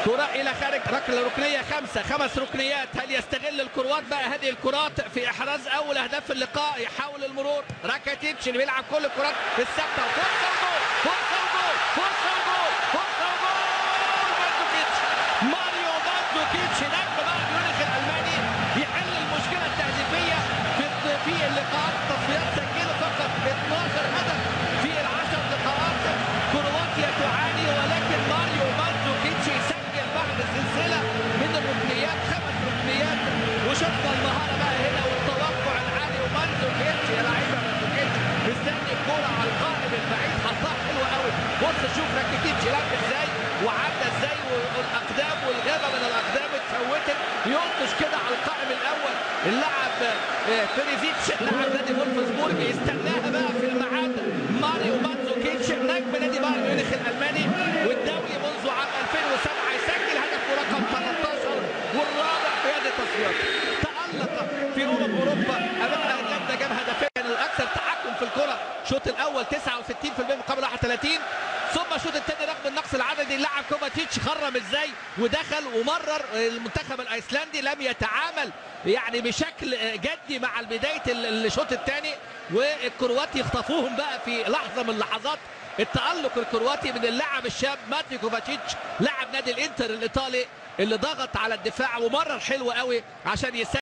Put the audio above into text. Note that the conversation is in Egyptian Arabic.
كرة إلى خارج ركلة ركنية خمسة خمس ركنيات هل يستغل الكروات بقى هذه الكرات في إحراز أول أهداف اللقاء يحاول المرور راكاتيتش اللي بيلعب كل الكرات في الثابتة فرصة وجول فرصة وجول فرصة وجول فرصة وجول مانزوكيتش ماريو مانزوكيتش نجم بقى ميونخ الألماني يحل المشكلة التهديفية في في اللقاءات التصفيات سجلوا فقط 12 هدف في العشر لقاءات كرواتيا تعاني ولكن ماريو مانزوكيتش يسجل بعد سلسلة من الركنيات خمس ركنيات وشفنا المهارة بقى هنا والتوقع العالي ومانزوكيتش يا لعيبة مانزوكيتش مستني الكورة على القائم البعيد حطها حلوة قوي بص شوف راكيتيتش لعب ازاي وعدى ازاي والاقدام والغابة من الاقدام اتفوتت يلطش كده على القائم الاول اللاعب فريزيتش لاعب نادي فولفسبورج يستناها بقى في الميعاد ماريو مانزوكيتش نجم نادي بايرن ميونخ الالماني والدولي منذ عام 2007 يسجل هدفه رقم 13 والرابع في هذه التصفيات تألق في أمم أوروبا أمام أيرلندا جاب هدفين الأكثر تحكم في الكرة الشوط الأول 69% مقابل 31 ثم الشوط الثاني رغم النقص العددي اللاعب كوفاتيتش خرم ازاي ودخل ومرر المنتخب الايسلندي لم يتعامل يعني بشكل جدي مع بدايه الشوط الثاني والكروات يخطفوهم بقى في لحظه من لحظات التألق الكرواتي من اللاعب الشاب ماتي كوفاتيتش لاعب نادي الانتر الايطالي اللي ضغط على الدفاع ومرر حلو قوي عشان يسجل